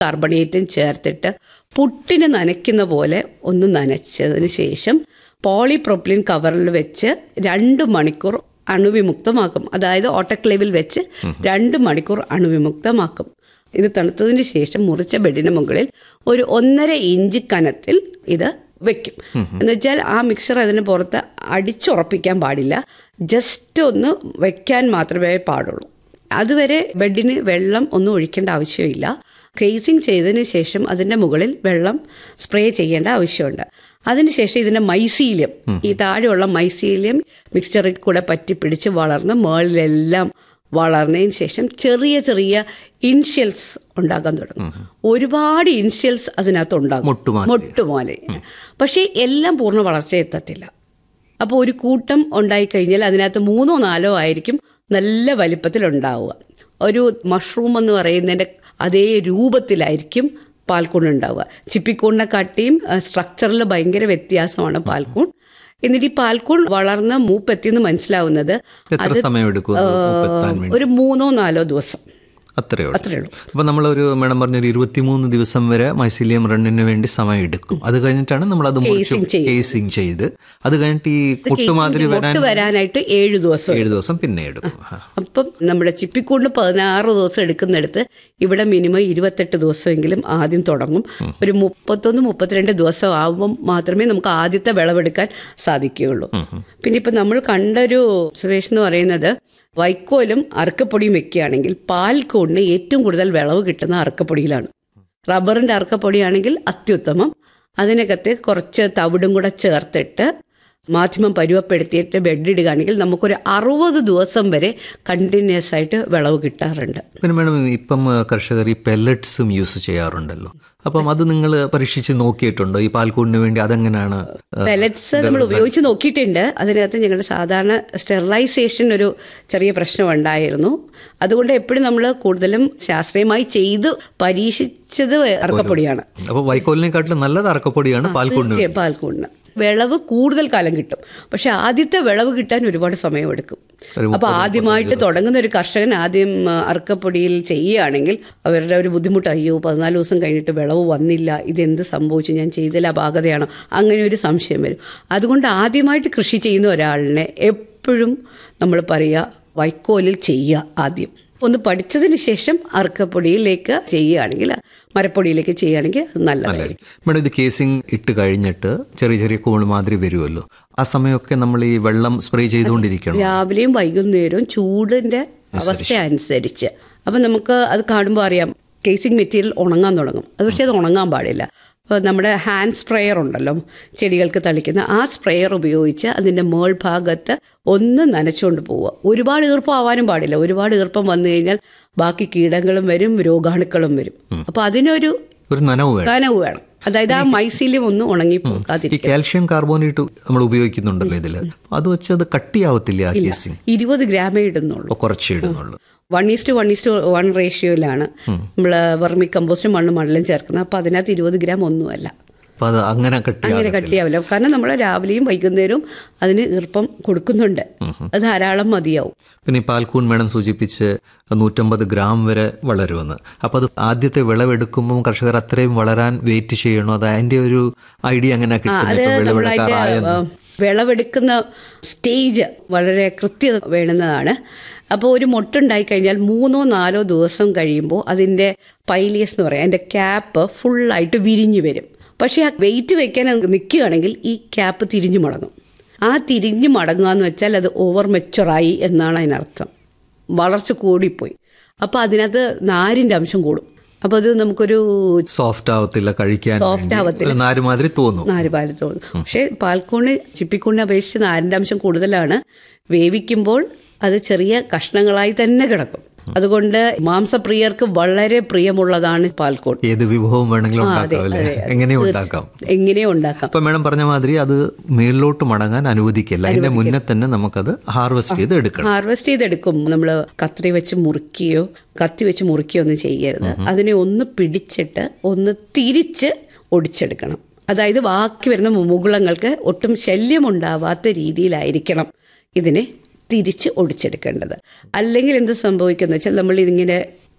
കാർബണേറ്റും ചേർത്തിട്ട് പുട്ടിന് നനയ്ക്കുന്ന പോലെ ഒന്ന് നനച്ചതിന് ശേഷം പോളിപ്രോപ്പിലിൻ കവറിൽ വെച്ച് രണ്ട് മണിക്കൂർ അണുവിമുക്തമാക്കും അതായത് ഓട്ടക്ലേവിൽ വെച്ച് രണ്ട് മണിക്കൂർ അണുവിമുക്തമാക്കും ഇത് തണുത്തതിന് ശേഷം മുറിച്ച ബെഡിന് മുകളിൽ ഒരു ഒന്നര ഇഞ്ച് കനത്തിൽ ഇത് വെക്കും എന്ന് വെച്ചാൽ ആ മിക്സർ അതിന് പുറത്ത് അടിച്ചുറപ്പിക്കാൻ പാടില്ല ജസ്റ്റ് ഒന്ന് വെക്കാൻ മാത്രമേ പാടുള്ളൂ അതുവരെ ബെഡിന് വെള്ളം ഒന്നും ഒഴിക്കേണ്ട ആവശ്യമില്ല ക്രേസിങ് ചെയ്തതിന് ശേഷം അതിൻ്റെ മുകളിൽ വെള്ളം സ്പ്രേ ചെയ്യേണ്ട ആവശ്യമുണ്ട് അതിനുശേഷം ഇതിൻ്റെ മൈസീലിയം ഈ താഴെയുള്ള മൈസീലിയം മിക്സ്ചറിൽ കൂടെ പറ്റി പിടിച്ച് വളർന്ന് മേളിലെല്ലാം വളർന്നതിന് ശേഷം ചെറിയ ചെറിയ ഇൻഷ്യൽസ് ഉണ്ടാക്കാൻ തുടങ്ങും ഒരുപാട് ഇൻഷ്യൽസ് അതിനകത്ത് ഉണ്ടാകും മുട്ടുമാതിരി. മുട്ടുപോലെ പക്ഷേ എല്ലാം പൂർണ്ണ വളർച്ച എത്തത്തില്ല അപ്പോൾ ഒരു കൂട്ടം ഉണ്ടായിക്കഴിഞ്ഞാൽ അതിനകത്ത് മൂന്നോ നാലോ ആയിരിക്കും നല്ല വലിപ്പത്തിൽ ഉണ്ടാവുക ഒരു മഷ്റൂം എന്ന് പറയുന്നതിൻ്റെ അതേ രൂപത്തിലായിരിക്കും പാൽക്കൂൺ ഉണ്ടാവുക ചിപ്പിക്കൂണിനെ കാട്ടിയും സ്ട്രക്ചറിൽ ഭയങ്കര വ്യത്യാസമാണ് പാൽക്കൂൺ എന്നിട്ട് ഈ പാൽക്കൂൺ വളർന്ന് മൂപ്പെത്തിയെന്ന് മനസ്സിലാവുന്നത് എത്ര സമയം എടുക്കും അത് മൂപ്പെത്താൻ വേണ്ടി ഒരു മൂന്നോ നാലോ ദിവസം അത്രയേ ഉള്ളൂ അത്രേ ഉള്ളൂ അപ്പൊ നമ്മളൊരു മേഡം പറഞ്ഞൊരു ഇരുപത്തിമൂന്ന് ദിവസം വരെ മൈസീലിയം റണ്ണിന് വേണ്ടി സമയം എടുക്കും അത് കഴിഞ്ഞിട്ടാണ് നമ്മൾ അത് Casing ചെയ്യും. കേസിങ് ചെയ്ത് അത് കഴിഞ്ഞിട്ട് ഈ മുട്ടുമാതിരി വരാൻ മുട്ട് വരാനായിട്ട് ഏഴ് ദിവസം ഏഴ് ദിവസം പിന്നെ എടുക്കും ആ. അപ്പം നമ്മുടെ ചിപ്പിക്കൂടിന് പതിനാറ് ദിവസം എടുക്കുന്നിടത്ത് ഇവിടെ മിനിമം ഇരുപത്തെട്ട് ദിവസമെങ്കിലും ആദ്യം തുടങ്ങും ഒരു മുപ്പത്തൊന്ന് മുപ്പത്തിരണ്ട് ദിവസം ആകുമ്പം മാത്രമേ നമുക്ക് ആദ്യത്തെ വിളവെടുക്കാൻ സാധിക്കുകയുള്ളൂ പിന്നെ ഇപ്പം നമ്മൾ കണ്ടൊരു ഒബ്സർവേഷൻ എന്ന് പറയുന്നത് വൈക്കോലും അറക്കപ്പൊടിയും വെക്കുകയാണെങ്കിൽ പാൽക്കൂടിന് ഏറ്റവും കൂടുതൽ വിളവ് കിട്ടുന്ന അറക്കപ്പൊടിയിലാണ് റബ്ബറിൻ്റെ അറക്കപ്പൊടിയാണെങ്കിൽ അത്യുത്തമം അതിനകത്ത് കുറച്ച് തവിടും കൂടെ ചേർത്തിട്ട് മാധ്യമം പരുവപ്പെടുത്തിയിട്ട് ബെഡിടുകയാണെങ്കിൽ നമുക്കൊരു അറുപത് ദിവസം വരെ കണ്ടിന്യൂസ് ആയിട്ട് വിളവ് കിട്ടാറുണ്ട് പിന്നെ മേഡം ഇപ്പം ആ, കർഷകർ ഈ പെല്ലറ്റ്സും യൂസ് ചെയ്യാറുണ്ടല്ലോ അപ്പം അത് നിങ്ങൾ പരീക്ഷിച്ച് നോക്കിയിട്ടുണ്ടോ ഈ പാൽക്കൂടിന് വേണ്ടി അതെങ്ങനെയാണ് ആ, പെലറ്റ്സ് നമ്മൾ ഉപയോഗിച്ച് നോക്കിയിട്ടുണ്ട് അതിനകത്ത് ഞങ്ങളുടെ സാധാരണ സ്റ്റെറിലൈസേഷൻ ഒരു ചെറിയ പ്രശ്നം ഉണ്ടായിരുന്നു അതുകൊണ്ട് എപ്പോഴും നമ്മൾ കൂടുതലും ശാസ്ത്രീയമായി ചെയ്ത് പരീക്ഷിച്ചത് അറക്കപ്പൊടിയാണ് അപ്പൊ വൈക്കോലിനെക്കാട്ടിലും നല്ലത് അറക്കപ്പൊടിയാണ് പാൽക്കൂടിന് തീർച്ചയായും പാൽക്കൂടിന് വിളവ് കൂടുതൽ കാലം കിട്ടും പക്ഷെ ആദ്യത്തെ വിളവ് കിട്ടാൻ ഒരുപാട് സമയമെടുക്കും ഒരു അപ്പൊ ആദ്യമായിട്ട് തുടങ്ങുന്ന ഒരു കർഷകൻ ആദ്യം ആ, അറക്കപ്പൊടിയിൽ ചെയ്യുകയാണെങ്കിൽ അവരുടെ ഒരു ബുദ്ധിമുട്ട് അയ്യോ പതിനാല് ദിവസം കഴിഞ്ഞിട്ട് വിളവ് വന്നില്ല ഇതെന്ത് സംഭവിച്ചു ഞാൻ ചെയ്തില്ല അപാകതയാണോ അങ്ങനെ ഒരു സംശയം വരും അതുകൊണ്ട് ആദ്യമായിട്ട് കൃഷി ചെയ്യുന്ന ഒരാളിനെ എപ്പോഴും നമ്മൾ പറയുക വൈക്കോലിൽ ചെയ്യുക ആദ്യം ഒന്ന് പഠിച്ചതിന് ശേഷം അറക്കപ്പൊടിയിലേക്ക് ചെയ്യുകയാണെങ്കിൽ മരപ്പൊടിയിലേക്ക് ചെയ്യുകയാണെങ്കിൽ അത് നല്ലതായിരിക്കും മേഡം ഇത് കേസിങ് ഇട്ട് കഴിഞ്ഞിട്ട് ചെറിയ ചെറിയ കൂണ് മാതിരി വരുമല്ലോ ആ സമയമൊക്കെ നമ്മൾ ഈ വെള്ളം സ്പ്രേ ചെയ്തുകൊണ്ടിരിക്കണം രാവിലെയും വൈകുന്നേരവും ചൂടിന്റെ അവസ്ഥ അനുസരിച്ച് അപ്പം നമുക്ക് അത് കാണുമ്പോൾ അറിയാം കേസിംഗ് മെറ്റീരിയൽ ഉണങ്ങാൻ തുടങ്ങും അത് പക്ഷേ അത് ഉണങ്ങാൻ പാടില്ല അപ്പോൾ നമ്മുടെ ഹാൻഡ് സ്പ്രെയർ ഉണ്ടല്ലോ ചെടികൾക്ക് തളിക്കുന്ന ആ സ്പ്രെയർ ഉപയോഗിച്ച് അതിൻ്റെ മേൾഭാഗത്ത് ഒന്ന് നനച്ചുകൊണ്ട് പോവുക ഒരുപാട് ഈർപ്പം ആവാനും പാടില്ല ഒരുപാട് ഈർപ്പം വന്നു കഴിഞ്ഞാൽ ബാക്കി കീടങ്ങളും വരും രോഗാണുക്കളും വരും അപ്പോൾ അതിനൊരു ഒരു നനവ് വേണം കനവ് വേണം അതായത് ആ മൈസീലിയം ഒന്ന് ഈ ഉണങ്ങിപ്പോകാതിരിക്കും കാൽഷ്യം കാർബോണേറ്റ് നമ്മൾ ഉപയോഗിക്കുന്നുണ്ടല്ലോ ഇതിൽ അത് വെച്ച് അത് കട്ടിയാവത്തില്ല ആ കേസിങ് ഇരുപത് ഗ്രാമേ ഇടുന്നുള്ളൂ അപ്പോൾ കുറച്ച് ഇടുന്നുള്ളൂ one is to one is to one റേഷ്യോയിലാണ് നമ്മൾ വെർമി കമ്പോസ്റ്റും മണ്ണും മണലും ചേർക്കുന്നത് അപ്പോൾ അതിനകത്ത് ഇരുപത് ഗ്രാം ഒന്നുമല്ല അപ്പോൾ അത് അങ്ങനെ അങ്ങനെ കട്ടിയാകും കട്ടിയാവില്ല കാരണം നമ്മൾ രാവിലെയും വൈകുന്നേരവും അതിന് ഈർപ്പം കൊടുക്കുന്നുണ്ട് അത് ധാരാളം മതിയാവും പിന്നെ ഈ പാൽക്കൂൺ മേഡം സൂചിപ്പിച്ച് നൂറ്റമ്പത് ഗ്രാം വരെ വളരുമെന്ന് അപ്പോൾ അത് ആദ്യത്തെ വിളവെടുക്കുമ്പോൾ കർഷകർ അത്രയും വളരാൻ വെയിറ്റ് ചെയ്യണോ അത് അതിന്റെ ഒരു ഐഡിയ അങ്ങനെ അത് കിട്ടുന്നത് നമ്മളതിന്റെ വിളവെടുക്കാറായെന്ന് വിളവെടുക്കുന്ന സ്റ്റേജ് വളരെ കൃത്യത വേണ്ടുന്നതാണ് അപ്പോൾ ഒരു മൊട്ടുണ്ടായി കഴിഞ്ഞാൽ മൂന്നോ നാലോ ദിവസം കഴിയുമ്പോൾ അതിൻ്റെ പൈലിയസ് എന്ന് പറയാം അതിൻ്റെ ക്യാപ്പ് ഫുള്ളായിട്ട് വിരിഞ്ഞു വരും പക്ഷേ ആ വെയിറ്റ് വെക്കാൻ അത് നിൽക്കുകയാണെങ്കിൽ ഈ ക്യാപ്പ് തിരിഞ്ഞു മടങ്ങും ആ തിരിഞ്ഞു മടങ്ങുക എന്ന് വെച്ചാൽ അത് ഓവർ മെച്ചുറായി എന്നാണ് അതിനർത്ഥം വളർച്ച കൂടിപ്പോയി അപ്പോൾ അതിനകത്ത് നാരിൻ്റെ അംശം കൂടും അപ്പോൾ അത് നമുക്കൊരു സോഫ്റ്റ് ആവത്തില്ല കഴിക്കാൻ Soft വേണ്ടി. ആവത്തില്ല. ഒരു നാരുമാതിരി തോന്നും നാര് പാല് തോന്നും പക്ഷേ പാൽക്കൂണ് ചിപ്പിക്കൂണിനെ അപേക്ഷിച്ച് നാരിൻ്റെ അംശം കൂടുതലാണ് വേവിക്കുമ്പോൾ അത് ചെറിയ കഷ്ണങ്ങളായി തന്നെ കിടക്കും അതുകൊണ്ട് മാംസപ്രിയർക്ക് വളരെ പ്രിയമുള്ളതാണ് പാൽക്കൂൺ ഏത് വിഭവം വേണമെങ്കിലും ആ, അതെ, ഉണ്ടാക്കാം അല്ലേ അതെ, അതെ. എങ്ങനെയും ഉണ്ടാക്കാം എങ്ങനെയും ഉണ്ടാക്കാം അപ്പൊ മേഡം പറഞ്ഞ മാതിരി അത് മേളിലോട്ട് മടങ്ങാൻ അനുവദിക്കില്ല അതിന്റെ മുന്നേ തന്നെ നമുക്കത് ഹാർവെസ്റ്റ് ചെയ്ത് എടുക്കണം ഹാർവെസ്റ്റ് ചെയ്തെടുക്കും നമ്മൾ കത്രി വെച്ച് മുറിക്കുകയോ കത്തി വെച്ച് മുറിക്കുകയോ ഒന്നും ചെയ്യരുത് അതിനെ ഒന്ന് പിടിച്ചിട്ട് ഒന്ന് തിരിച്ച് ഒടിച്ചെടുക്കണം അതായത് ബാക്കി വരുന്ന മുകുളങ്ങൾക്ക് ഒട്ടും ശല്യമുണ്ടാവാത്ത രീതിയിലായിരിക്കണം ഇതിനെ തിരിച്ച് ഒടിച്ചെടുക്കേണ്ടത് അല്ലെങ്കിൽ എന്ത് സംഭവിക്കുന്നത് വെച്ചാൽ നമ്മൾ ഇതിങ്ങനെ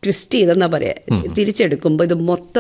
ട്വിസ്റ്റ് ചെയ്തെന്നാ പറയാ തിരിച്ചെടുക്കുമ്പോൾ ഇത് മൊത്തം